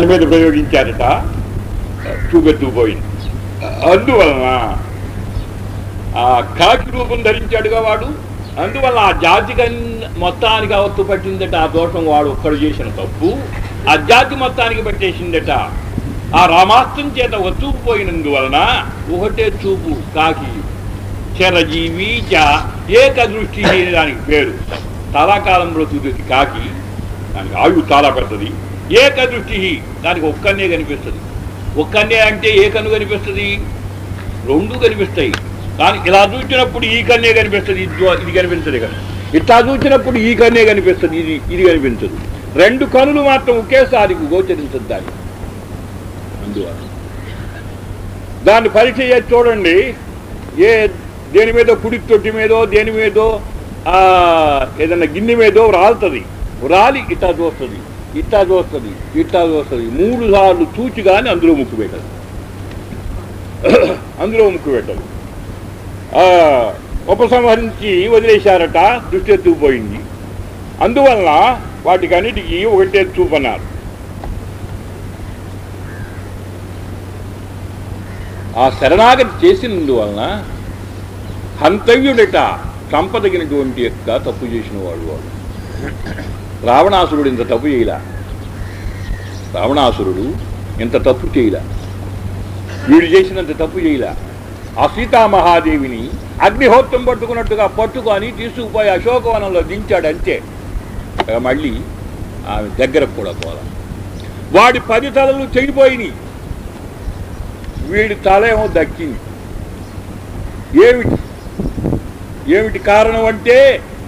దాని మీద ప్రయోగించారట చూపెట్టుకుపోయింది అందువలన ఆ కాకి రూపం ధరించాడుగా వాడు అందువల్ల ఆ జాతికి అన్ని- మొత్తానికి అవత్తు పట్టిందట ఆ దోషం వాడు ఒక్కడు చేసిన తప్పు ఆ జాతి మొత్తానికి పట్టేసిందట ఆ రామాస్త్రం చేత ఒక చూపు పోయినందువలన ఒకటే చూపు కాకి చిరజీవి చ ఏక దృష్టి లేని దానికి పేరు చాలా కాలంలో చూసేది కాకి దానికి ఆయువు చాలా పెద్దది ఏక దృష్టి దానికి ఒక్కనే కనిపిస్తుంది ఒక్కనే అంటే ఏ కన్ను కనిపిస్తుంది రెండు కనిపిస్తాయి కానీ ఇలా చూసినప్పుడు ఈ కన్నే కనిపిస్తుంది ఇది చూ- ఇది కనిపించదు కదా ఇట్లా చూసినప్పుడు ఈ కన్నే కనిపిస్తుంది ఇది ఇది కనిపించదు రెండు కనులు మాత్రం ఒకేసారి గోచరించదు దాన్ని అందువల్ల దాన్ని పరీక్ష చేసి చూడండి ఏ దేని మీద కుడి తొట్టి మీదో దేని మీదో ఆ, ఏదైనా గిన్నె మీదో రాలుతుంది రాలి ఇట్టా చూస్తుంది ఇట్టా చూస్తుంది ఇట్టా చూస్తుంది మూడు సార్లు చూచి కానీ అందులో ముక్కు పెట్టదు అందులో ముక్కు పెట్టదు ఆ, ఉపసంహరించి వదిలేశారట దృష్టి ఎత్తుకుపోయింది అందువలన వాటికన్నిటికీ ఒకటే చూపన్నారు ఆ శరణాగతి చేసినందువలన హంతవ్యుడట చంపదగినటువంటి యొక్క తప్పు చేసిన వాడు వాడు రావణాసురుడు ఇంత తప్పు చేయలా రావణాసురుడు ఇంత తప్పు చేయలా వీడు చేసినంత తప్పు చేయలా ఆ సీతామహాదేవిని అగ్నిహోత్రం పట్టుకున్నట్టుగా పట్టుకొని తీసుకుపోయి అశోకవనంలో దించాడు అంతే ఇక మళ్ళీ ఆమె దగ్గరకు కూడా పోలా వాడి పది తలలు చెడిపోయినాయి వీడి తల ఏమో దక్కింది ఏమిటి ఏమిటి కారణం అంటే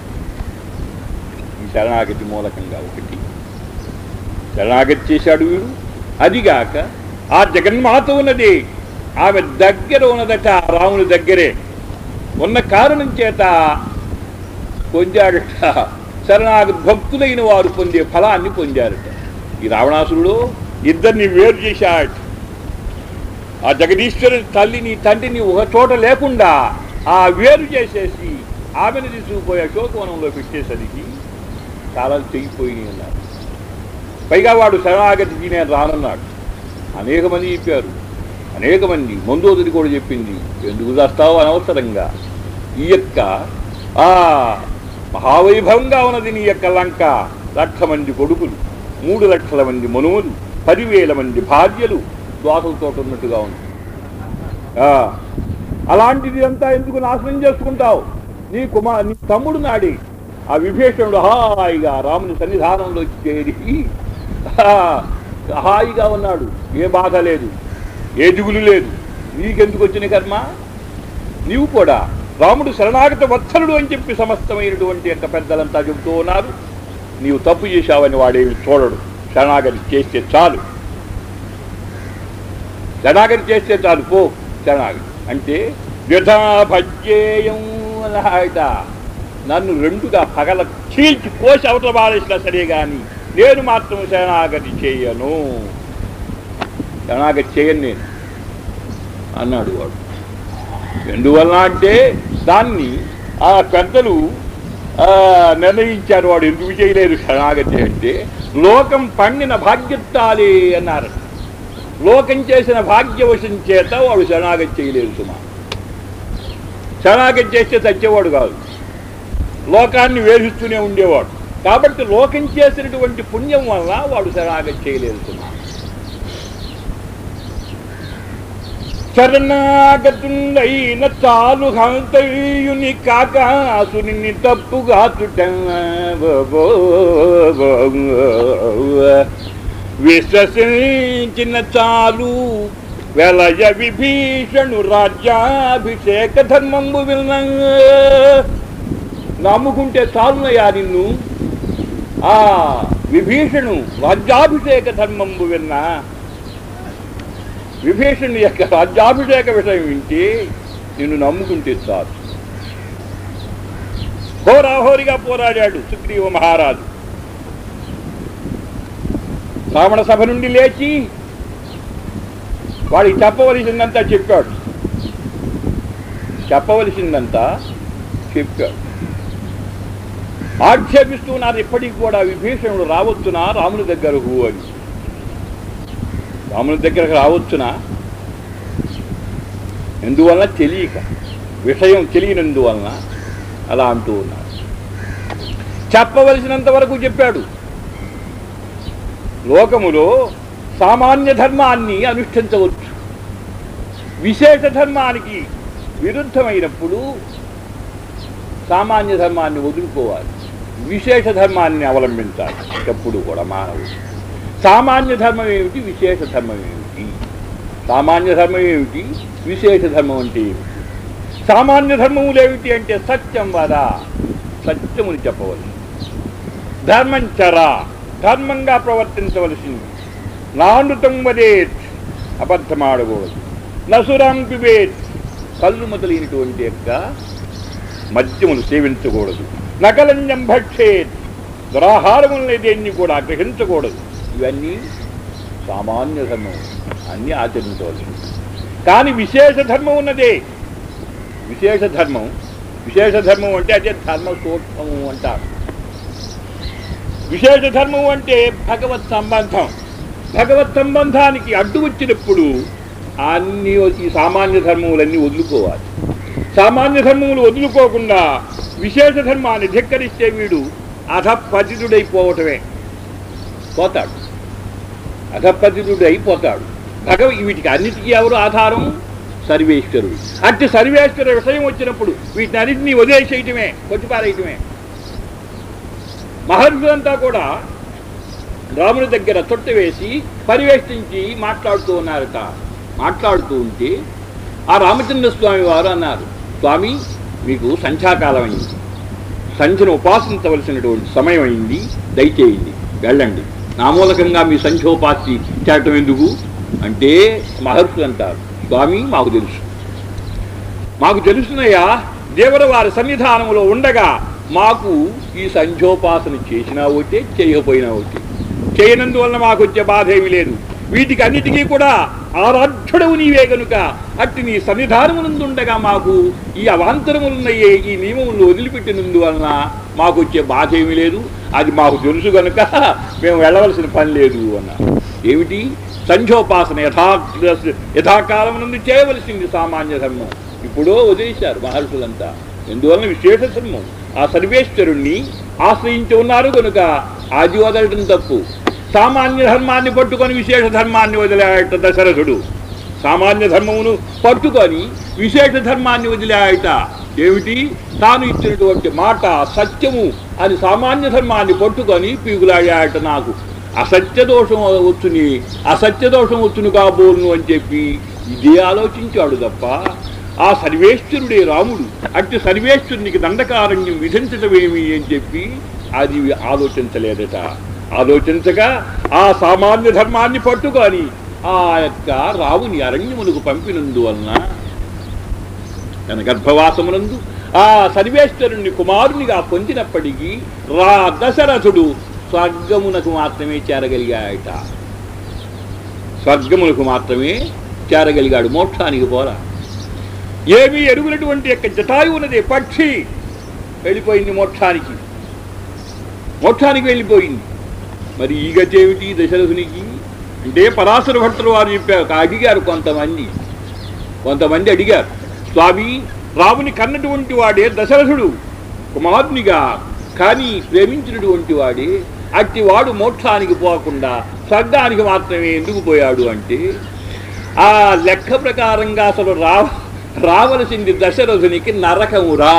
ఈ శరణాగతి మూలకంగా ఒకటి శరణాగతి చేశాడు వీడు అదిగాక ఆ జగన్మాత ఉన్నది ఆమె దగ్గర ఉన్నదట ఆ రాముని దగ్గరే ఉన్న కారణం చేత పొందాడట శరణాగతి భక్తులైన వారు పొందే ఫలాన్ని పొందారట ఈ రావణాసురుడు ఇద్దరిని వేరు చేశాడు ఆ జగదీశ్వరుని తల్లిని తండ్రిని ఒక చోట లేకుండా ఆ వేరు చేసేసి ఆమెను తీసుకుపోయి అశోకవనంలో పెట్టేసరికి చాలా తెగిపోయినాయి అన్నారు పైగా వాడు శరణాగతికి నేను రానన్నాడు అనేక మంది చెప్పారు అనేక మంది మందోదరి కూడా చెప్పింది ఎందుకు చేస్తావు అనవసరంగా ఈ యొక్క ఆ మహావైభవంగా ఉన్నది నీ యొక్క లంక లక్ష మంది కొడుకులు మూడు లక్షల మంది మనువులు పదివేల మంది భార్యలు ద్వాసలతో ఉన్నట్టుగా ఉంది ఆ, అలాంటిది అంతా ఎందుకు నాశనం చేసుకుంటావు నీ కుమార్ నీ తమ్ముడు నాడి ఆ విభీషణుడు హాయిగా రాముని సన్నిధానంలో చేరి ఆ, హాయిగా ఉన్నాడు ఏ బాధ లేదు ఏ దిగులు లేదు నీకెందుకు వచ్చిన కర్మ నీవు కూడా రాముడు శరణాగత వత్సలుడు అని చెప్పి సమస్తమైనటువంటి యొక్క పెద్దలంతా చెబుతూ ఉన్నారు నీవు తప్పు చేశావని వాడేమి చూడడు శరణాగతి చేస్తే చాలు శరణాగతి చేస్తే చాలు పో శరణాగతి అంటే వ్యథా భజ్యేయం అన్నాయట నన్ను రెండుగా పగల చీల్చి కోసి అవతల బారేసినా సరే గాని నేను మాత్రం శరణాగతి చేయను శరణాగతి చేయను నేను అన్నాడు వాడు ఎందువల్ల అంటే దాన్ని ఆ పెద్దలు ఆ, నిర్ణయించారు వాడు ఎందుకు చేయలేదు శరణాగతి అంటే లోకం పండిన భాగ్యత్తాలే అన్నారు లోకం చేసిన భాగ్యవశం చేత వాడు శరణాగతి చేయలేదు సుమా శరణాగతి చేస్తే చచ్చేవాడు కాదు లోకాన్ని వేధిస్తూనే ఉండేవాడు కాబట్టి లోకం చేసినటువంటి పుణ్యం వల్ల వాడు శరణాగతి చేయలేదు సుమా శరణాగతుండైన చాలు హంతయుని కాకాసుని తప్పుగా విశ్వసించిన చాలు వెలయ విభీషణు రాజ్యాభిషేక ధర్మంబు విన్న నమ్ముకుంటే చాలునయా నిన్ను ఆ విభీషణు రాజ్యాభిషేక ధర్మంబు విన్నా విభీషణుని యొక్క రాజ్యాభిషేక విషయం వింటే నిన్ను నమ్ముకుంటే చాలు హోరాహోరిగా పోరాడాడు సుగ్రీవ మహారాజు రావణ సభ నుండి లేచి వాడికి చెప్పవలసిందంతా చెప్పాడు చెప్పవలసిందంతా చెప్పాడు ఆక్షేపిస్తున్నారు ఇప్పటికి కూడా విభీషణుడు రావచ్చునా రాముని దగ్గరకు అని రాముని దగ్గరకు రావచ్చునా ఎందువలన తెలియక విషయం తెలియనందువలన అలా అంటూ ఉన్నారు చెప్పవలసినంత వరకు చెప్పాడు లోకములో సామాన్య ధర్మాన్ని అనుష్ఠించవచ్చు విశేష ధర్మానికి విరుద్ధమైనప్పుడు సామాన్య ధర్మాన్ని వదులుకోవాలి విశేష ధర్మాన్ని అవలంబించాలి ఎప్పుడు కూడా మానవుడు సామాన్య ధర్మం ఏమిటి విశేష ధర్మం ఏమిటి సామాన్య ధర్మం ఏమిటి విశేష ధర్మం అంటే ఏమిటి సామాన్య ధర్మములు ఏమిటి అంటే సత్యం వదా సత్యముని చెప్పవలసి ధర్మం చరా ధర్మంగా ప్రవర్తించవలసింది నానృతం వదేత్ అబద్ధమాడకూడదు నసురాం పిబేత్ కళ్ళు మొదలైనటువంటి యొక్క మద్యములు సేవించకూడదు నకలంజం భక్షేత్ దురాహారములని దేన్ని కూడా గ్రహించకూడదు ఇవన్నీ సామాన్య ధర్మం అన్నీ ఆచరించవలసింది కానీ విశేష ధర్మం ఉన్నదే విశేష ధర్మం విశేష ధర్మం అంటే అదే ధర్మ సూక్ష్మము అంటారు విశేష ధర్మం అంటే భగవత్ సంబంధం భగవత్ సంబంధానికి అడ్డు వచ్చినప్పుడు అన్ని ఈ సామాన్య ధర్మములన్నీ వదులుకోవాలి సామాన్య ధర్మములు వదులుకోకుండా విశేష ధర్మాన్ని ధిక్కరిస్తే వీడు అధపతితుడైపోవటమే పోతాడు అధపతితుడైపోతాడు భగవ వీటికి అన్నిటికీ ఎవరు ఆధారం సర్వేశ్వరుడు అట్టి సర్వేశ్వర విషయం వచ్చినప్పుడు వీటిని అన్నింటినీ వదిలేసేయటమే కొట్టిపారేయటమే మహర్షులంతా కూడా రాముని దగ్గర తొట్ట వేసి పరివేష్టించి మాట్లాడుతూ ఉన్నారట మాట్లాడుతూ ఉంటే ఆ రామచంద్ర స్వామి వారు అన్నారు స్వామి మీకు సంధ్యాకాలం అయింది సంధ్యను ఉపాసించవలసినటువంటి సమయం అయింది దయచేయండి వెళ్ళండి నా మూలకంగా మీ సంధ్యోపాసి చేయటం ఎందుకు అంటే మహర్షులు అంటారు స్వామి మాకు తెలుసు మాకు తెలుసునయ్యా దేవర వారి సన్నిధానంలో ఉండగా మాకు ఈ సంధ్యోపాసన చేసినా ఒకటే చేయకపోయినా ఒకటి చేయనందువల్ల మాకు వచ్చే బాధ ఏమీ లేదు వీటికి అన్నిటికీ కూడా ఆరాధ్యుడవు నీవే గనుక అట్టి నీ సన్నిధానమునందుండగా మాకు ఈ అవాంతరములున్నయ్యే ఈ నియమములు వదిలిపెట్టినందువలన మాకు వచ్చే బాధ ఏమీ లేదు అది మాకు తెలుసు గనుక మేము వెళ్ళవలసిన పని లేదు అన్నారు ఏమిటి సంధ్యోపాసన యథా యథాకాలం నుండి చేయవలసింది సామాన్య ధర్మం ఇప్పుడో వదిలేశారు మహర్షులంతా ఎందువలన విశేష ధర్మం ఆ సర్వేశ్వరుణ్ణి ఆశ్రయించి ఉన్నారు కనుక అది వదలటం తప్పు సామాన్య ధర్మాన్ని పట్టుకొని విశేష ధర్మాన్ని వదిలేయట దశరథుడు సామాన్య ధర్మమును పట్టుకొని విశేష ధర్మాన్ని వదిలేయట ఏమిటి తాను ఇచ్చినటువంటి మాట సత్యము అని సామాన్య ధర్మాన్ని పట్టుకొని పీగులాడాయట నాకు అసత్య దోషం వచ్చుని అసత్య దోషం వచ్చును కాబోలును అని చెప్పి ఇదే ఆలోచించాడు తప్ప ఆ సర్వేశ్వరుడే రాముడు అట్టి సర్వేశ్వరునికి దండకారణ్యం విధించటమేమి అని చెప్పి అది ఆలోచించలేదట ఆలోచించగా ఆ సామాన్య ధర్మాన్ని పట్టుకొని ఆ యొక్క రావుని అరణ్యమునకు పంపినందువలన తన గర్భవాసమునందు ఆ సర్వేశ్వరుణ్ణి కుమారునిగా పొందినప్పటికీ రా దశరథుడు స్వర్గమునకు మాత్రమే చేరగలిగాయట స్వర్గమునకు మాత్రమే చేరగలిగాడు మోక్షానికి పోరా ఏమీ ఎరుగునటువంటి యొక్క జటాయు ఉన్నది పక్షి వెళ్ళిపోయింది మోక్షానికి మోక్షానికి వెళ్ళిపోయింది మరి ఈ గతి ఏమిటి దశరథునికి అంటే పరాశర భట్టులు వారు చెప్పారు అడిగారు కొంతమంది కొంతమంది అడిగారు స్వామి రాముని కన్నటువంటి వాడే దశరథుడు కుమారునిగా కానీ ప్రేమించినటువంటి వాడే అట్టి వాడు మోక్షానికి పోకుండా స్వర్గానికి మాత్రమే ఎందుకు పోయాడు అంటే ఆ లెక్క ప్రకారంగా అసలు రా రావలసింది దశరథునికి నరకమురా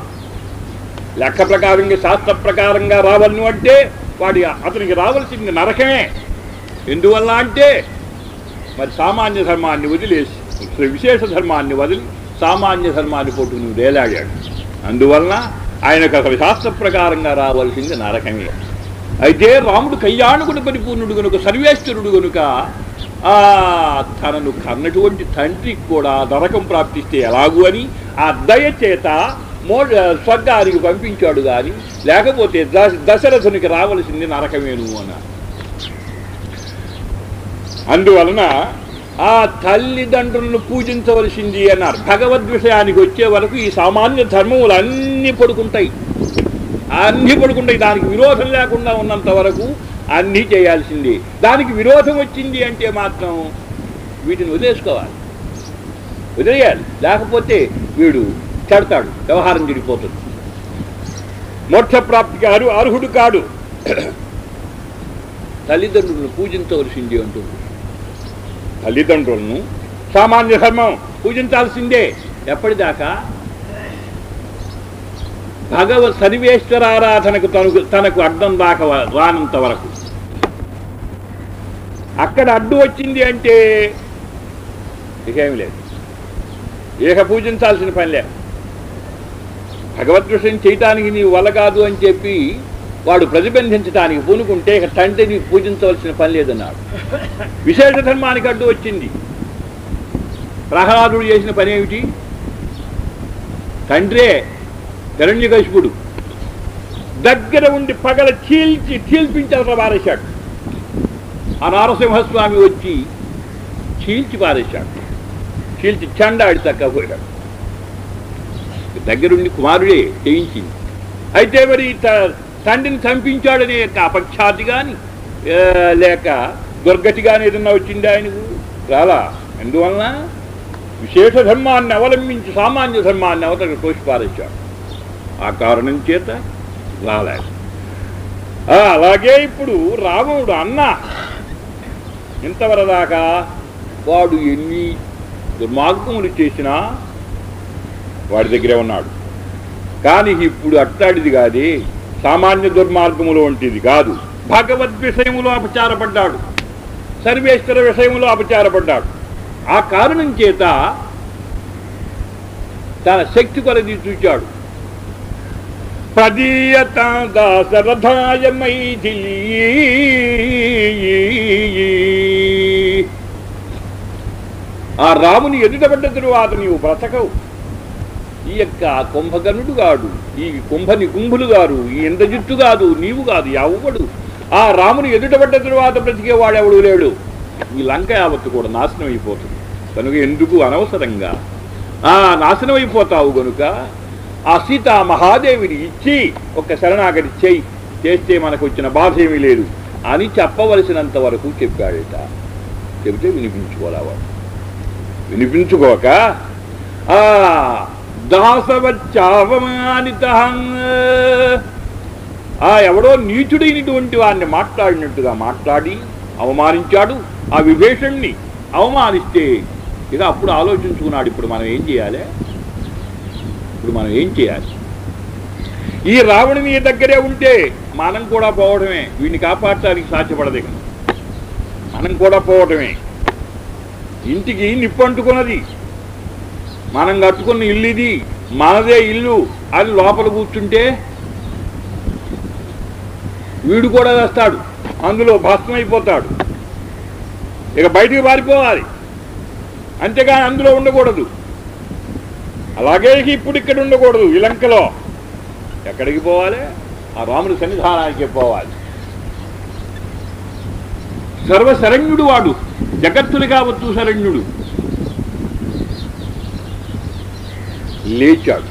లెక్క ప్రకారంగా శాస్త్ర ప్రకారంగా రావలను అంటే వాడి అతనికి రావలసింది నరకమే ఎందువల్ల అంటే మరి సామాన్య ధర్మాన్ని వదిలేసి విశేష ధర్మాన్ని వదిలి సామాన్య ధర్మాన్ని పట్టుకుని వేలాడాడు అందువలన ఆయనకు అసలు శాస్త్ర ప్రకారంగా రావాల్సింది నరకమే అయితే రాముడు కళ్యాణకుడు పరిపూర్ణుడు గనుక సర్వేశ్వరుడు గనుక ఆ తనను కన్నటువంటి తండ్రికి కూడా నరకం ప్రాప్తిస్తే ఎలాగు అని ఆ దయ చేత మో స్వర్గానికి పంపించాడు కానీ లేకపోతే ద- దశరథునికి రావలసింది నరకమేను అన్నారు అందువలన ఆ తల్లిదండ్రులను పూజించవలసింది అన్నారు భగవద్ విషయానికి వచ్చే వరకు ఈ సామాన్య ధర్మములు అన్నీ పడుకుంటాయి అన్నీ పడుకుంటాయి దానికి విరోధం లేకుండా ఉన్నంత వరకు అన్నీ చేయాల్సిందే దానికి విరోధం వచ్చింది అంటే మాత్రం వీటిని వదిలేసుకోవాలి వదిలేయాలి లేకపోతే వీడు చెడతాడు వ్యవహారం చెడిపోతుంది మోక్ష ప్రాప్తికి అరు అర్హుడు కాడు తల్లిదండ్రులను పూజించవలసింది అంటుంది తల్లిదండ్రులను సామాన్య ధర్మం పూజించాల్సిందే ఎప్పటిదాకా భగవత్ సర్వేశ్వరారాధనకు తనకు తనకు అడ్డం దాకా వ- రానంత వరకు అక్కడ అడ్డు వచ్చింది అంటే ఇకేమి లేదు ఏక పూజించాల్సిన పని లేదు భగవద్ విషయం చేయటానికి నీవు వల్ల కాదు అని చెప్పి వాడు ప్రతిబంధించడానికి పూనుకుంటే ఇక తండ్రిని పూజించవలసిన పని లేదన్నాడు విశేష ధర్మానికి అడ్డు వచ్చింది ప్రహ్లాదుడు చేసిన పని ఏమిటి తండ్రే హిరణ్యకశిపుడు దగ్గర ఉండి పగల చీల్చి చీల్పించాల పారేశాడు ఆ నారసింహస్వామి వచ్చి చీల్చి పారేశాడు చీల్చి చండాడి తక్కపోయాడు దగ్గరుండి కుమారుడే చేయించింది అయితే మరి త- తండ్రిని చంపించాడనే యొక్క అపఖ్యాతి కానీ లేక దుర్గతి కానీ ఏదన్నా వచ్చింది ఆయనకు రాలా ఎందువలన విశేష ధర్మాన్ని అవలంబించి సామాన్య ధర్మాన్ని అవతలకు తోసిపారేశాడు ఆ కారణం చేత రాలేదు ఆ, అలాగే ఇప్పుడు రాముడు అన్న ఇంతవరదాకా వాడు ఎన్ని దుర్మార్గములు చేసినా వాడి దగ్గరే ఉన్నాడు కానీ ఇప్పుడు అట్లాంటిది కాదే సామాన్య దుర్మార్గములు వంటిది కాదు భగవద్ విషయములో అపచారపడ్డాడు సర్వేశ్వర విషయములో అపచారపడ్డాడు ఆ కారణం చేత తన శక్తి కొలది చూచాడు ప్రదీయత దాసరథాయ మైథిలీ ఆ రాముని ఎదుటపడ్డ తరువాత నీవు బ్రతకవు ఈ యొక్క కుంభకర్ణుడు గాడు ఈ కుంభని కుంభులు గారు ఈ ఇంద్రజిత్తు కాదు నీవు కాదు ఎవడు ఆ రాముని ఎదుటపడ్డ తరువాత బ్రతికేవాడెవడు లేడు ఈ లంక యావత్తు కూడా నాశనం అయిపోతుంది కనుక ఎందుకు అనవసరంగా ఆ నాశనం అయిపోతావు గనుక ఆ సీత మహాదేవిని ఇచ్చి ఒక శరణాగతి చేయి చేస్తే మనకు వచ్చిన బాధ ఏమీ లేదు అని చెప్పవలసినంత వరకు చెప్పాడట చెబితే వినిపించుకోలేవాడు వినిపించుకోక ఆ దాసవచ్చావమానిత ఆ ఎవడో నీచుడైనటువంటి వాడిని మాట్లాడినట్టుగా మాట్లాడి అవమానించాడు ఆ విభీషణ్ణి అవమానిస్తే ఇక అప్పుడు ఆలోచించుకున్నాడు ఇప్పుడు మనం ఏం చేయాలి ఇప్పుడు మనం ఏం చేయాలి ఈ రావణి నీ దగ్గరే ఉంటే మనం కూడా పోవడమే వీడిని కాపాడటానికి సాధ్యపడదు ఇక మనం కూడా పోవడమే ఇంటికి నిప్పు అంటుకున్నది మనం కట్టుకున్న ఇల్లు ఇది మనదే ఇల్లు అని లోపల కూర్చుంటే వీడు కూడా వేస్తాడు అందులో భస్మైపోతాడు ఇక బయటికి పారిపోవాలి అంతేగాని అందులో ఉండకూడదు అలాగే ఇప్పుడు ఇక్కడ ఉండకూడదు ఈ లంకలో ఎక్కడికి పోవాలి ఆ రాముడి సన్నిధానానికి పోవాలి సర్వశరణ్యుడు వాడు జగత్తులు కావచ్చు శరణ్యుడు లేచాడు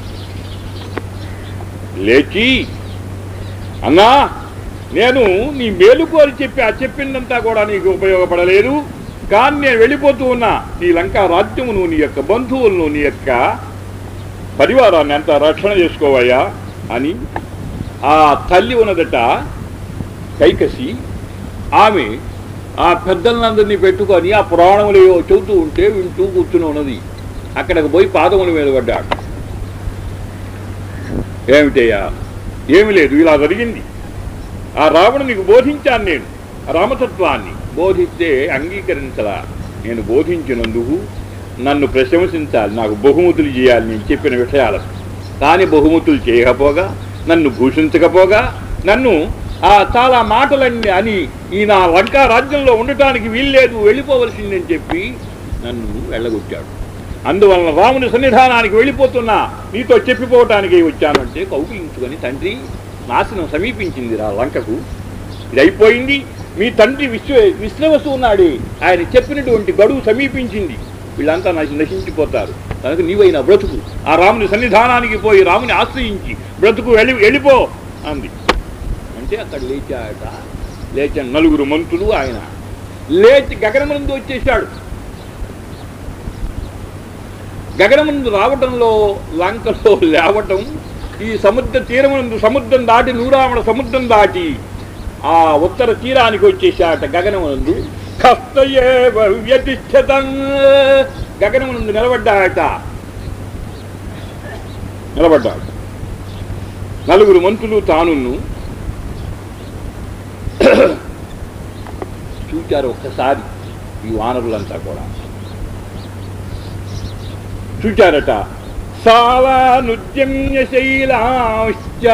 లేచి అన్నా నేను నీ మేలు కోరి చెప్పి ఆ చెప్పిందంతా కూడా నీకు ఉపయోగపడలేదు కానీ నేను వెళ్ళిపోతూ ఉన్నా నీ లంకా రాజ్యమును నీ యొక్క బంధువులను నీ యొక్క పరివారాన్ని అంతా రక్షణ చేసుకోవయ్యా అని ఆ తల్లి ఉన్నదట కైకసి ఆమె ఆ పెద్దలందరినీ పెట్టుకొని ఆ పురాణములు ఏవో చెబుతూ ఉంటే వింటూ కూర్చుని ఉన్నది అక్కడికి పోయి పాదముల మీద పడ్డాడు ఏమిటయ్యా ఏమి లేదు ఇలా జరిగింది ఆ రావణునికి బోధించాను నేను ఆ రామతత్వాన్ని బోధిస్తే అంగీకరించలా నేను బోధించినందుకు నన్ను ప్రశంసించాలి నాకు బహుమతులు చేయాలి నేను చెప్పిన విషయాలకు కానీ బహుమతులు చేయకపోగా నన్ను భూషించకపోగా నన్ను ఆ చాలా మాటలన్నీ అని ఈ నా లంకా రాజ్యంలో ఉండటానికి వీల్లేదు వెళ్ళిపోవలసిందని చెప్పి నన్ను వెళ్ళగొట్టాడు అందువలన రాముని సన్నిధానానికి వెళ్ళిపోతున్నా నీతో చెప్పిపోవటానికి వచ్చాను అంటే కౌగిలించుకొని తండ్రి నాశనం సమీపించింది రా లంకకు ఇది అయిపోయింది మీ తండ్రి విశ్వ విశ్రవసు ఉన్నాడే ఆయన చెప్పినటువంటి గడువు సమీపించింది వీళ్ళంతా నశి నశించిపోతారు కనుక నీవైనా బ్రతుకు ఆ రాముని సన్నిధానానికి పోయి రాముని ఆశ్రయించి బ్రతుకు వెళ్ళి వెళ్ళిపో అంది అంటే అక్కడ లేచాట లేచాడు నలుగురు మంత్రులు ఆయన లేచి గగనమునందు వచ్చేసాడు గగనముందు రావటంలో లంకలో లేవటం ఈ సముద్ర తీరమునందు సముద్రం దాటి నూరామణ సముద్రం దాటి ఆ ఉత్తర తీరానికి వచ్చేసాట గగనమునందు కస్తయే వ్యతిష్టతం గగనమునందు నిలబడ్డాట నిలబడ్డాడు నలుగురు మంత్రులు తానును చూచారు ఒక్కసారి ఈ వానరులంతా కూడా చూచారట సాలా నుద్యమ్య శైలాంశ్చ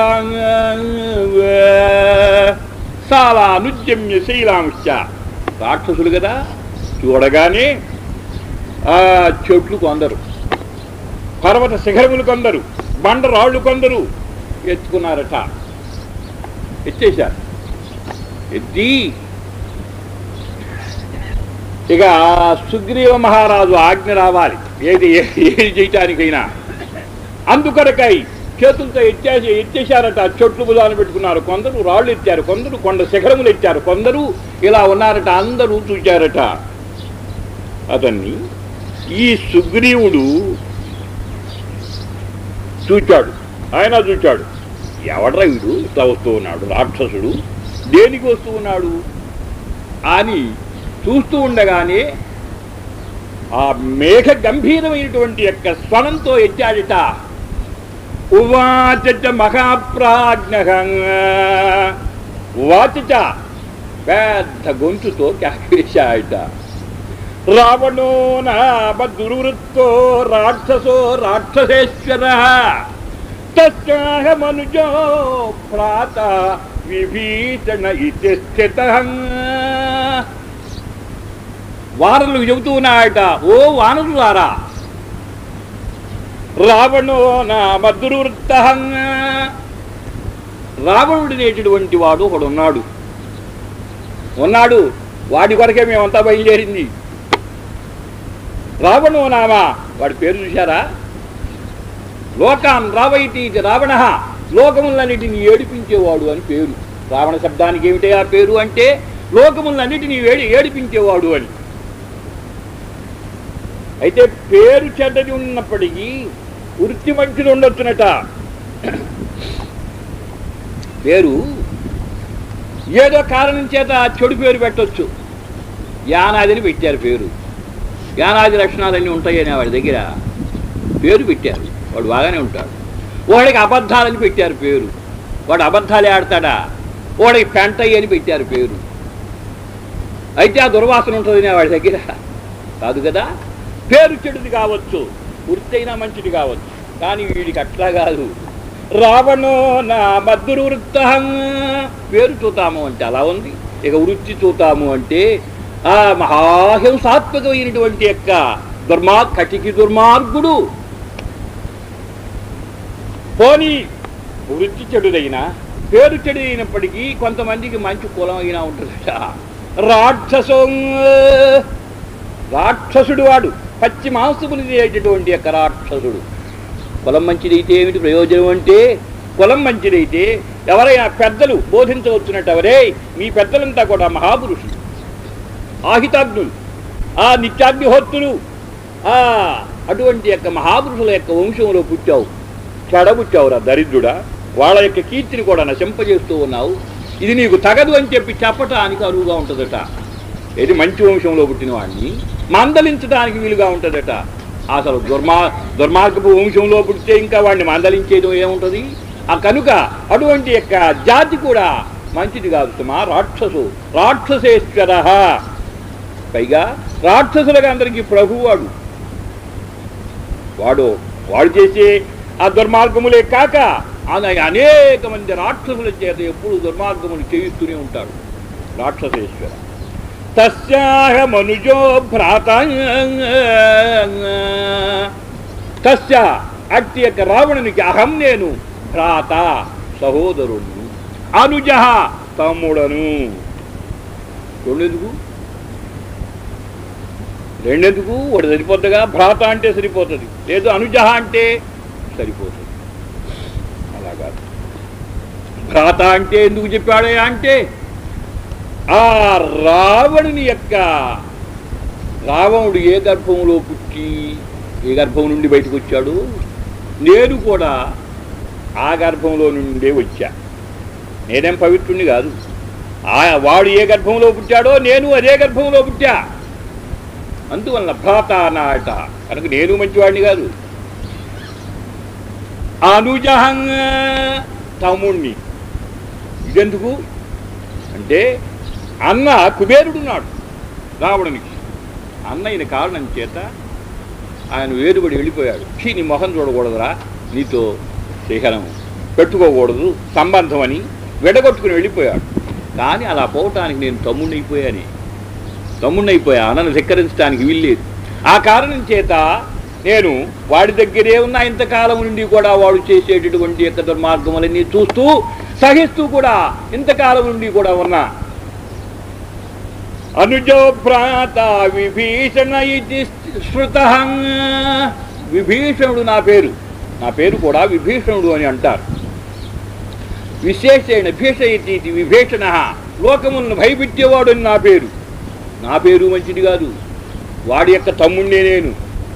సాలా నుద్యమ్య శైలాంశ్చ రాక్షసులు కదా చూడగానే ఆ చెట్లు కొందరు పర్వత శిఖరములు కొందరు బండరాళ్ళు కొందరు ఎత్తుకున్నారట ఎత్తేశారు ఎత్తి ఇక సుగ్రీవ మహారాజు ఆజ్ఞ రావాలి ఏది ఏది చేయటానికైనా అందుకొరకై చేతులతో ఎత్తేసి ఎత్తేశారట చెట్లు బుధాలు పెట్టుకున్నారు కొందరు రాళ్ళు ఎత్తారు కొందరు కొండ శిఖరములు ఎత్తారు కొందరు ఇలా ఉన్నారట అందరూ చూచారట అతన్ని ఈ సుగ్రీవుడు చూచాడు ఆయన చూచాడు ఎవడ్రా వీడు ఇట్లా వస్తూ ఉన్నాడు రాక్షసుడు దేనికి వస్తూ ఉన్నాడు అని చూస్తూ ఉండగానే ఆ మేఘ గంభీరమైనటువంటి యొక్క స్వనంతో ఎచ్చాడిట ఉవాచ మహాప్రాజ్ఞ ఉవాచ పెద్ద గొంతుతో కేకేశాయట రావణో నామ దుర్వృత్తో రాక్షసో రాక్షసేశ్వర తస్యాహమనుజో ప్రాత విభీషణ ఇది స్థిత వానరులకు చెబుతూ ఉన్నాయట ఓ వానరులారా రావణో నామ దుర్వృత్త రావణుడినేటటువంటి వాడు ఒకడు ఉన్నాడు ఉన్నాడు వాడి కొరకే మేమంతా బయలుదేరింది రావణో నామ వాడి పేరు చూశారా లోకాన్ రావైతి ఇది రావణ లోకములన్నిటిని ఏడిపించేవాడు అని పేరు రావణ శబ్దానికి ఏమిటే ఆ పేరు అంటే లోకములన్నిటిని ఏడి ఏడిపించేవాడు అని అయితే పేరు చెడ్డది ఉన్నప్పటికీ వృత్తి మంచిది ఉండొచ్చునట పేరు ఏదో కారణం చేత చెడు పేరు పెట్టొచ్చు యానాదిని పెట్టారు పేరు యానాది లక్షణాలన్నీ ఉంటాయని వాడి దగ్గర పేరు పెట్టారు వాడు బాగానే ఉంటాడు వాడికి అబద్ధాలని పెట్టారు పేరు వాడు అబద్ధాలే ఆడతాడా వాడికి పెంటయ్య అని పెట్టారు పేరు అయితే ఆ దుర్వాసన ఉంటుందని వాడి దగ్గర కాదు కదా పేరు చెడుది కావచ్చు వృత్తి అయినా మంచిది కావచ్చు కానీ వీడికి అట్లా కాదు రావణో నా మద్దురు వృత్త పేరు చూతాము అంటే అలా ఉంది ఇక వృత్తి చూతాము అంటే ఆ మహాహింసాత్మకమైనటువంటి యొక్క దుర్మా కటికి దుర్మార్గుడు పోనీ వృత్తి చెడుదైనా పేరు చెడు అయినప్పటికీ కొంతమందికి మంచి కులం అయినా ఉంటుందట రాక్షసం రాక్షసుడు వాడు పచ్చి మాంసములు తినేటటువంటి యొక్క రాక్షసుడు కులం మంచిదైతే ఏమిటి ప్రయోజనం అంటే కులం మంచిదైతే ఎవరైనా పెద్దలు బోధించవచ్చునట్టు ఎవరే మీ పెద్దలంతా కూడా మహాపురుషులు ఆహితాగ్నులు ఆ నిత్యాగ్నిహోత్రులు ఆ అటువంటి యొక్క మహాపురుషుల యొక్క వంశంలో పుట్టావు చెడబుచ్చావురా దరిద్రుడా వాళ్ళ యొక్క కీర్తిని కూడా నశింపజేస్తూ ఉన్నావు ఇది నీకు తగదు అని చెప్పి చెప్పటానికి అరువుగా ఉంటుందట ఇది మంచి వంశంలో పుట్టిన వాడిని మందలించడానికి వీలుగా ఉంటుందట అసలు దుర్మా దుర్మార్గపు వంశంలో పుట్టితే ఇంకా వాడిని మందలించేయడం ఏముంటుంది ఆ కనుక అటువంటి యొక్క జాతి కూడా మంచిది కాదు సుమా రాక్షసు రాక్షసేశ్వర పైగా రాక్షసులకు అందరికీ ప్రభువాడు వాడు వాడు చేసే ఆ దుర్మార్గములే కాక ఆయన అనేక మంది రాక్షసుల చేత ఎప్పుడు దుర్మార్గములు చేయిస్తూనే ఉంటాడు రాక్షసేశ్వర తస్యాహ మనుజో భ్రాత తస్య అట్టి యొక్క రావణునికి అహం నేను భ్రాత సహోదరుడు అనుజ తమ్ముడను రెండెందుకు రెండెందుకు వాడు సరిపోద్దిగా భ్రాత అంటే సరిపోతుంది లేదు అనుజ అంటే సరిపోతుంది అలాగా భ్రాత అంటే ఎందుకు చెప్పాడే అంటే ఆ రావణుని యొక్క రావణుడు ఏ గర్భంలో పుట్టి ఏ గర్భం నుండి బయటకు వచ్చాడు నేను కూడా ఆ గర్భంలో నుండే వచ్చా నేనేం పవిత్రుణ్ణి కాదు ఆ వాడు ఏ గర్భంలో పుట్టాడో నేను అదే గర్భంలో పుట్టా అందువలన భ్రాత నాట కనుక నేను మంచివాడిని కాదు అనుజహంగా తమ్ముణ్ణి ఇదెందుకు అంటే అన్న కుబేరుడున్నాడు రావణునికి అన్నయ్యని కారణం చేత ఆయన వేరుబడి వెళ్ళిపోయాడు చీ నీ మొహం చూడకూడదురా నీతో శిఖరం పెట్టుకోకూడదు సంబంధం అని విడగొట్టుకుని వెళ్ళిపోయాడు కానీ అలా పోవటానికి నేను తమ్ముడిని అయిపోయానే తమ్ముడిని అయిపోయా అన్నను ధిక్కరించడానికి వీల్లేదు ఆ కారణం చేత నేను వాడి దగ్గరే ఉన్న ఇంతకాలం నుండి కూడా వాడు చేసేటటువంటి యొక్క దుర్మార్గములన్నీ చూస్తూ సహిస్తూ కూడా ఇంతకాలం నుండి కూడా ఉన్నా అనుజో భ్రాత విభీషణ ఇది శృత విభీషణుడు నా పేరు నా పేరు కూడా విభీషణుడు అని అంటారు విశేషణ భీషయతి ఇది విభీషణ లోకములను భయపెట్టేవాడు అని నా పేరు నా పేరు మంచిది కాదు వాడి యొక్క తమ్ముణ్ణే నేను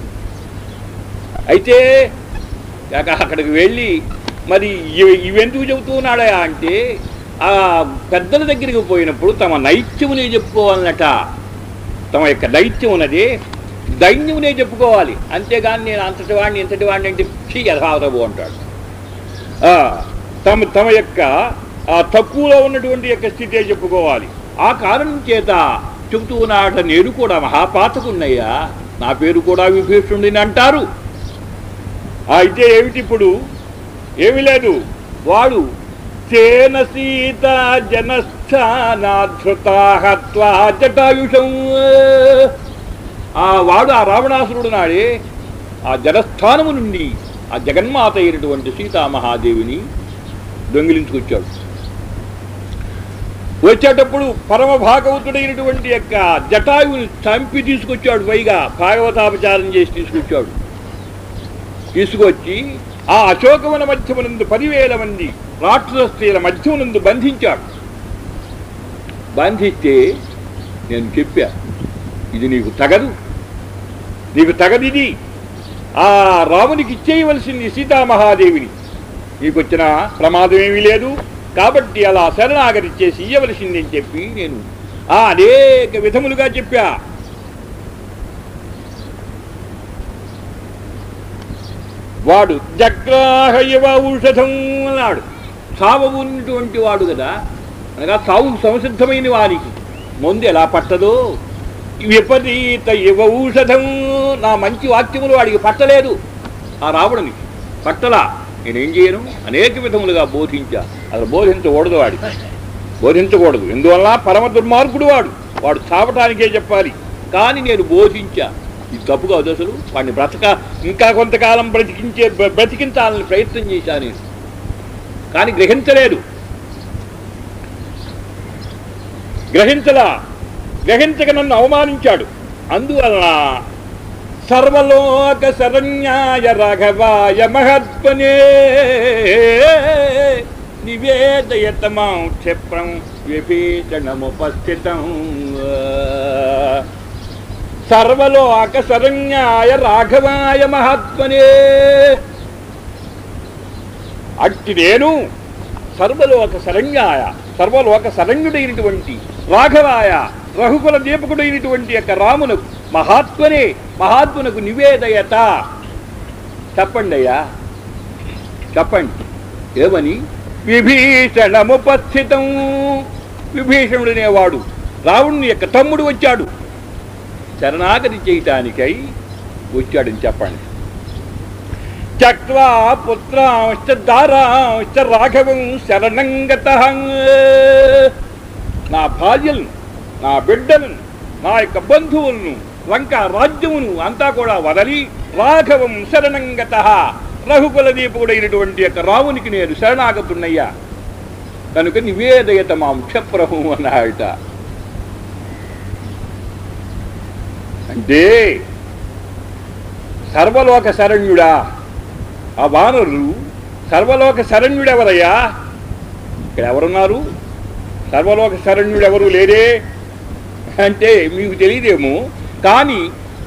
అయితే కాక అక్కడికి వెళ్ళి మరి ఇవి- ఇవెందుకు చెబుతున్నాడా అంటే ఆ పెద్దల దగ్గరికి పోయినప్పుడు తమ నైత్యమునే చెప్పుకోవాలన్నట తమ యొక్క నైత్యం ఉన్నది దైన్యమునే చెప్పుకోవాలి అంతేగాని నేను అంతటి వాడిని ఇంతటి వాడిని అంటే చీ యథావతబు అంటాడు ఆ, తమ తమ యొక్క ఆ తక్కువలో ఉన్నటువంటి యొక్క స్థితే చెప్పుకోవాలి ఆ కారణం చేత చెబుతూ ఉన్నాట నేను కూడా మహాపాతకున్నయ్యా నా పేరు కూడా విభీషణుడిని అంటారు ఆ, అయితే ఏమిటి ఇప్పుడు ఏమి లేదు వాడు తేన సీత జనస్థానాధృతా జటాయుషం ఆ వాడు ఆ రావణాసురుడు నాడే ఆ జనస్థానము నుండి ఆ జగన్మాత అయినటువంటి సీతామహాదేవిని దొంగిలించుకొచ్చాడు వచ్చేటప్పుడు పరమ భాగవతుడైనటువంటి యొక్క జటాయువుని చంపి తీసుకొచ్చాడు పైగా భాగవతాపచారం చేసి తీసుకొచ్చాడు తీసుకొచ్చి ఆ అశోకవన మధ్యమునందు పదివేల మంది రాక్షస స్త్రీల మధ్యమునందు బంధించాడు బంధిస్తే నేను చెప్పా ఇది నీకు తగదు నీకు తగదిది ఆ రామునికి ఇచ్చేయవలసింది సీతామహాదేవిని నీకు వచ్చిన ప్రమాదం ఏమీ లేదు కాబట్టి అలా శరణాగతి చేసి ఇయ్యవలసింది అని చెప్పి నేను ఆ అనేక విధములుగా చెప్పా వాడు జగ్రాహ ఇవ ఔషధం అన్నాడు సావు ఉన్నటువంటి వాడు కదా అనగా సావు సంసిద్ధమైన వారికి ముందు ఎలా పట్టదో విపరీత ఇవ ఔషధం నా మంచి వాక్యములు వాడికి పట్టలేదు ఆ రావణునికి పట్టలా నేనేం చేయను అనేక విధములుగా బోధించా అసలు బోధించకూడదు వాడికి బోధించకూడదు ఎందువల్ల పరమ దుర్మార్గుడు వాడు వాడు చావటానికే చెప్పాలి కానీ నేను బోధించా ఇది తప్పు కాదు అసలు వాడిని బ్రతక ఇంకా కొంతకాలం బ్రతికించే బ్ర- బ్రతికించాలని ప్రయత్నం చేశా నేను కానీ గ్రహించలేదు గ్రహించలా గ్రహించక నన్ను అవమానించాడు అందువలన సర్వలోక శరణ్యాయ రాఘవాయ మహత్వనే నివేదయతమాం క్షిప్రం విభీషణముపస్థితం సర్వలోక శరణ్యాయ రాఘవాయ మహాత్మనే అట్టి నేను సర్వలోక శరణ్యాయ సర్వలోక శరణ్యుడైనటువంటి రాఘవాయ రఘుకుల దీపకుడైనటువంటి యొక్క రామునకు మహాత్మనే మహాత్మునకు నివేదయత చెప్పండి అయ్యా చెప్పండి ఏమని విభీషణముపస్థితం విభీషణుడనేవాడు రావణుని యొక్క తమ్ముడు వచ్చాడు శరణాగతి చేయటానికై వచ్చాడని చెప్పండి చక్వా పుత్రాంశ్చ దారాంశ్చ రాఘవం శరణంగత నా భార్యలను నా బిడ్డలను నా యొక్క బంధువులను లంక రాజ్యమును అంతా కూడా వదలి రాఘవం శరణంగత రఘుకుల దీపకుడైనటువంటి యొక్క రామునికి నేను శరణాగతున్నయ్యా కనుక నివేదయత మాం క్షప్రహు అన్నాడట అంటే సర్వలోక శరణ్యుడా ఆ వానరులు సర్వలోక శరణ్యుడెవరయ్యా ఇక్కడ ఎవరున్నారు సర్వలోక శరణ్యుడు ఎవరు లేరే అంటే మీకు తెలియదేమో కానీ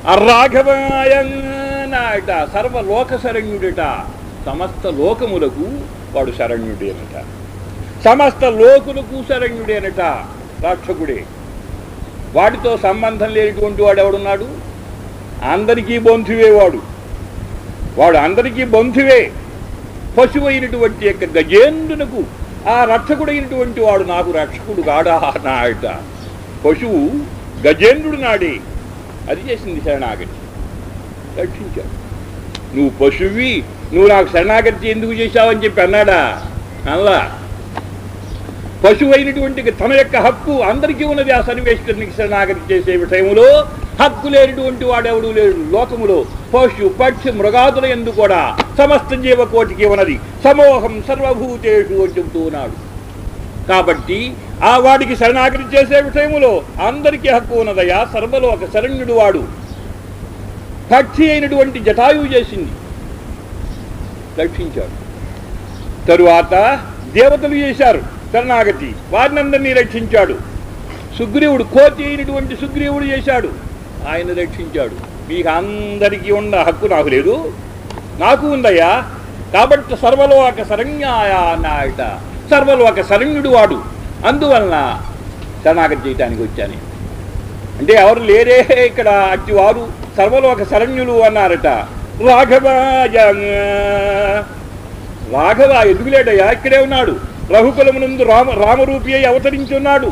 అర్రాఘవాయట సర్వలోక శరణ్యుడట సమస్త లోకములకు వాడు శరణ్యుడేనట సమస్త లోకులకు శరణ్యుడేనట రాక్షకుడే వాటితో సంబంధం లేనిటువంటి వాడు ఎవడున్నాడు అందరికీ బంధువే వాడు వాడు అందరికీ బంధువే పశువు అయినటువంటి యొక్క గజేంద్రునకు ఆ రక్షకుడైనటువంటి వాడు నాకు రక్షకుడు కాడా నాయట పశువు గజేంద్రుడు నాడే అది చేసింది శరణాగతి రక్షించాడు నువ్వు పశువి నువ్వు నాకు శరణాగతి ఎందుకు చేశావని చెప్పి అన్నాడా అలా పశువు అయినటువంటి తన యొక్క హక్కు అందరికీ ఉన్నది ఆ సన్నివేశ్వరునికి శరణాగతి చేసే విషయంలో హక్కు లేనిటువంటి వాడెవడు లేడు లోకములో పశు పక్షి మృగాదుల ఎందు కూడా సమస్త జీవకోటికి ఉన్నది సమూహం సర్వభూతేషు అని చెబుతూ ఉన్నాడు కాబట్టి ఆ వాడికి శరణాగతి చేసే విషయములో అందరికీ హక్కు ఉన్నదయ్యా సర్వలోక శరణ్యుడు వాడు పక్షి అయినటువంటి జటాయువు చేసింది రక్షించాడు తరువాత దేవతలు చేశారు శరణాగతి వారినందరినీ రక్షించాడు సుగ్రీవుడు కోతి అయినటువంటి సుగ్రీవుడు చేశాడు ఆయన రక్షించాడు మీకు అందరికీ ఉన్న హక్కు నాకు లేదు నాకు ఉందయ్యా కాబట్టి సర్వలోక శరణ్యాయ అన్నాయట సర్వలోక శరణ్యుడు వాడు అందువలన శరణాగతి చేయటానికి వచ్చాను అంటే ఎవరు లేరే ఇక్కడ అట్టి వారు సర్వలోక శరణ్యులు అన్నారట రాఘవాయ రాఘవ ఎందుకు లేడయ్యా ఇక్కడే ఉన్నాడు రఘుకులమునందు రామ రామరూపి అయి అవతరించి ఉన్నాడు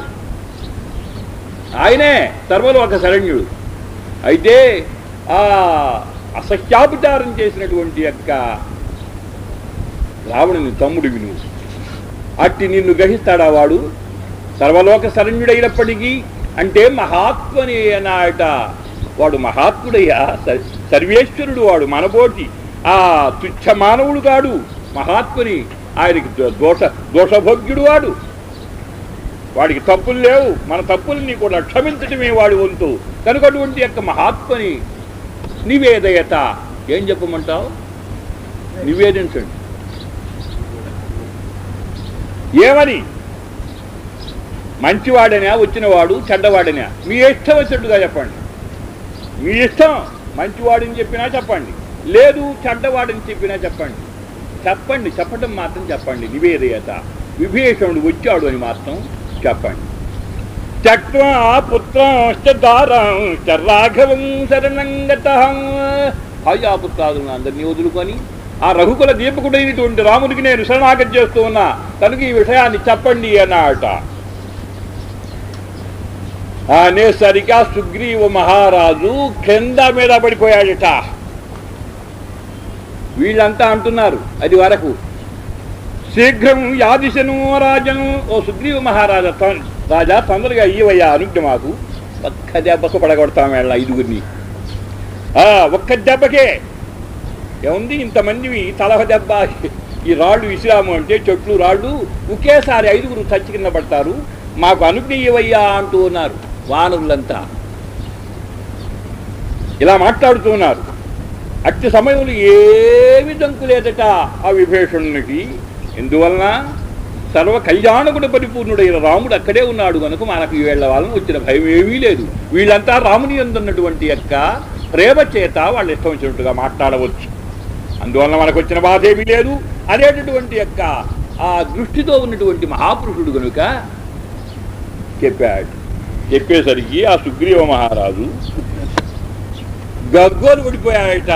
ఆయనే సర్వలోక శరణ్యుడు అయితే ఆ అసహ్యాపచారం చేసినటువంటి యొక్క రావణుని తమ్ముడివి నువ్వు అట్టి నిన్ను గ్రహిస్తాడా వాడు సర్వలోక శరణ్యుడైనప్పటికీ అంటే మహాత్మని అన్నాయట వాడు మహాత్ముడయ్యా స- సర్వేశ్వరుడు వాడు మనబోటి ఆ తుచ్చ మానవుడు కాడు మహాత్ముని ఆయనకి దో- దోష దోషభోగ్యుడు వాడు వాడికి తప్పులు లేవు మన తప్పుల్ని కూడా క్షమించటమే వాడి వంతు కనుక అటువంటి యొక్క మహాత్మని నివేదయత ఏం చెప్పమంటావు నివేదించండి ఏమని మంచివాడనా వచ్చినవాడు చెడ్డవాడనా మీ ఇష్టం వచ్చినట్టుగా చెప్పండి మీ ఇష్టం మంచివాడని చెప్పినా చెప్పండి లేదు చెడ్డవాడని చెప్పినా చెప్పండి చెప్పండి చెప్పడం మాత్రం చెప్పండి నివేదయత విభీషణుడు వచ్చాడు అని మాత్రం చెప్పండి చక్వా పుత్రం దారం రాఘవం శరణంగత హయాపుత్రాదులను అందరినీ వదులుకొని ఆ రఘుకుల దీపకుడైనటువంటి రాముడికి నేను శరణాగతి చేస్తూ ఉన్నా కనుక ఈ విషయాన్ని చెప్పండి అన్నాట అనేసరికి ఆ సుగ్రీవ మహారాజు కింద మీద పడిపోయాడట వీళ్ళంతా అంటున్నారు అది వరకు శీఘ్రం యాదిశను రాజను ఓ సుగ్రీవ మహారాజా తొం- రాజా తొందరగా ఇవ్వయ్యా అనుజ్ఞ మాకు ఒక్క దెబ్బకు పడగొడతాం వెళ్ళ ఐదుగురిని ఆ, ఒక్క దెబ్బకే ఏముంది ఇంతమంది తల దెబ్బ ఈ రాళ్ళు విసిరాము అంటే చెట్లు రాళ్ళు ఒకేసారి ఐదుగురు చచ్చి కింద పడతారు మాకు అనుజ్ఞ ఇవ్వయ్యా అంటూ ఉన్నారు వానరులంతా ఇలా మాట్లాడుతూ ఉన్నారు అట్టి సమయంలో ఏమి దంకు లేదట ఆ విభీషణునికి ఎందువలన సర్వ కళ్యాణకుడు పరిపూర్ణుడైన రాముడు అక్కడే ఉన్నాడు కనుక మనకు వీళ్ళ వాళ్ళని వచ్చిన భయం ఏమీ లేదు వీళ్ళంతా రాముని అందున్నటువంటి యొక్క ప్రేమ చేత వాళ్ళు ఇష్టం వచ్చినట్టుగా మాట్లాడవచ్చు అందువలన మనకు వచ్చిన బాధ ఏమీ లేదు అనేటటువంటి యొక్క ఆ దృష్టితో ఉన్నటువంటి మహాపురుషుడు కనుక చెప్పాడు చెప్పేసరికి ఆ సుగ్రీవ మహారాజు గగ్గోలు పడిపోయాయట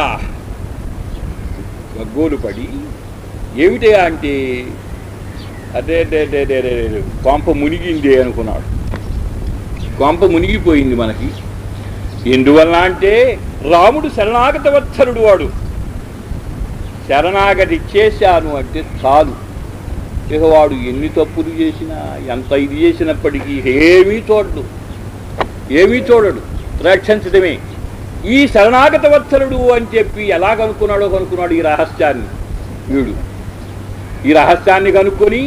గగ్గోలు పడి ఏమిటయా అంటే అదే అదే అదే అదే అదే అదే, కొంప మునిగిందే అనుకున్నాడు కొంప మునిగిపోయింది మనకి ఎందువలన అంటే రాముడు శరణాగత వత్సరుడు వాడు శరణాగతి చేశాను అంటే చాలు ఇక వాడు ఎన్ని తప్పులు చేసినా ఎంత ఇది చేసినప్పటికీ ఏమీ చూడడు ఏమీ చూడడు రక్షించడమే ఈ శరణాగత వత్సరుడు అని చెప్పి ఎలా కనుక్కున్నాడో కనుక్కున్నాడు ఈ రహస్యాన్ని వీడు ఈ రహస్యాన్ని కనుక్కొని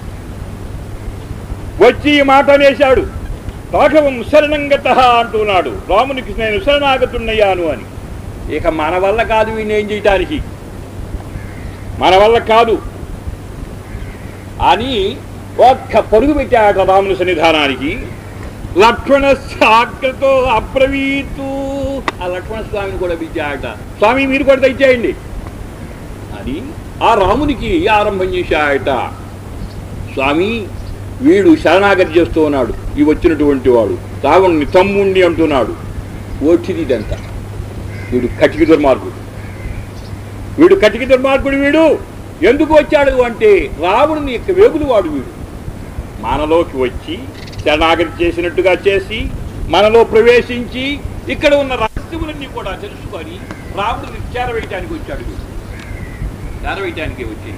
వచ్చి ఈ మాట అనేశాడు రాఘవం శరణంగత అంటున్నాడు రామునికి నేను శరణాగతున్నయ్యాను అని ఇక మన వల్ల కాదు వీడిని ఏం చేయటానికి మన వల్ల కాదు అని ఒక్క పరుగు పెట్టాట రాముని సన్నిధానానికి లక్ష్మణ సాగ్రతో అప్రవీతు ఆ లక్ష్మణ స్వామిని కూడా పిలిచాట స్వామి మీరు కూడా తెచ్చేయండి అని ఆ రామునికి ఆరంభం చేశాయట స్వామి వీడు శరణాగతి చేస్తూ ఉన్నాడు ఈ వచ్చినటువంటి వాడు రావణుని తమ్ముణ్ణి అంటున్నాడు వచ్చింది ఇదంతా వీడు కటికి దుర్మార్గుడు వీడు కటికి దుర్మార్గుడు వీడు ఎందుకు వచ్చాడు అంటే రావణుని యొక్క వేగులు వాడు వీడు మనలోకి వచ్చి శరణాగతి చేసినట్టుగా చేసి మనలో ప్రవేశించి ఇక్కడ ఉన్న రహస్యములన్నీ కూడా తెలుసుకొని రావణుని చేరవేయటానికి వచ్చాడు వీడు చేరవేయటానికి వచ్చింది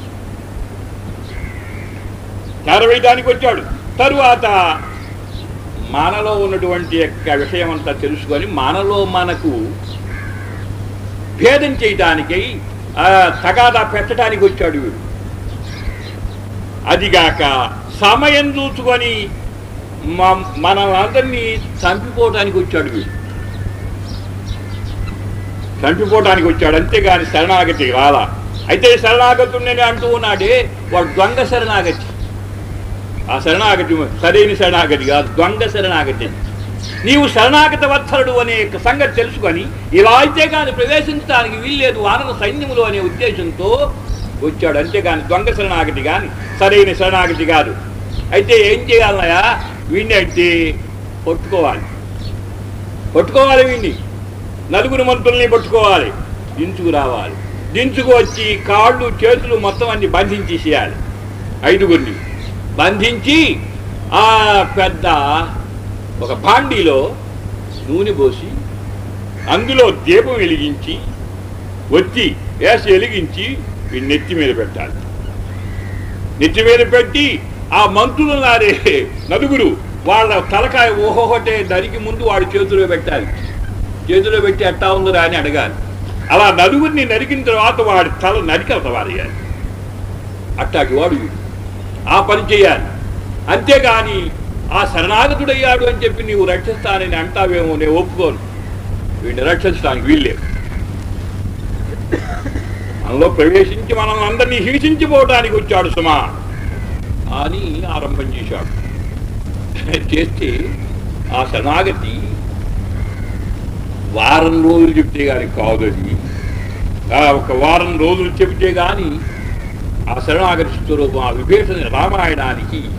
చేరవేయటానికి వచ్చాడు తరువాత మనలో ఉన్నటువంటి యొక్క విషయం అంతా తెలుసుకొని మనలో మనకు భేదం చేయటానికి ఆ, తగాదా పెట్టడానికి వచ్చాడు వీడు అదిగాక సమయం చూసుకొని మ- మనల్ని చంపిపోవటానికి వచ్చాడు వీడు చంపిపోవటానికి వచ్చాడు అంతేగాని శరణాగతి రాలా అయితే శరణాగతుడిని అంటూ ఉన్నాడే వాడు దొంగ శరణాగతి ఆ శరణాగతి సరైన శరణాగతి కాదు దొంగ శరణాగతి నీవు శరణాగత వత్సరుడు అనే యొక్క సంగతి తెలుసుకొని ఇలా అయితే కానీ ప్రవేశించడానికి వీల్లేదు వానర సైన్యములు అనే ఉద్దేశంతో వచ్చాడు అంతేగాని దొంగ శరణాగతి కానీ సరైన శరణాగతి కాదు అయితే ఏం చేయాలన్నాయా వీడిని అంటే పట్టుకోవాలి పట్టుకోవాలి వీడిని నలుగురు మంత్రుల్ని పట్టుకోవాలి దించుకు రావాలి దించుకు వచ్చి కాళ్ళు చేతులు మొత్తం అన్ని బంధించేసేయాలి ఐదుగురిని బంధించి ఆ పెద్ద ఒక భాండీలో నూనె పోసి అందులో దీపం వెలిగించి వచ్చి వేసి వెలిగించి ఈ నెత్తి మీద పెట్టాలి నెత్తి మీద పెట్టి ఆ మంత్రులు నారే నలుగురు వాళ్ళ తలకాయ ఓహోహటే నరికి ముందు వాడి చేతిలో పెట్టాలి చేతిలో పెట్టి ఎట్టా ఉందిరా అని అడగాలి అలా నలుగురిని నరికిన తర్వాత వాడి తల నరికలత వారేయాలి అట్టాకి వాడు వీడు. ఆ పని చేయాలి అంతేగాని ఆ శరణాగతుడయ్యాడు అని చెప్పి నీవు రక్షిస్తానని అంటావేమో నేను ఒప్పుకోను వీడిని రక్షించడానికి వీల్లేదు మనలో ప్రవేశించి మనల్ని అందరినీ హింసించిపోవటానికి వచ్చాడు సుమా అని ఆరంభం చేశాడు చేస్తే ఆ శరణాగతి వారం రోజులు చెప్తే కానీ కాదు అది ఆ ఒక వారం రోజులు చెబితే కానీ ఆ శరణాగతి స్వరూపం ఆ విభీషణ రామాయణానికి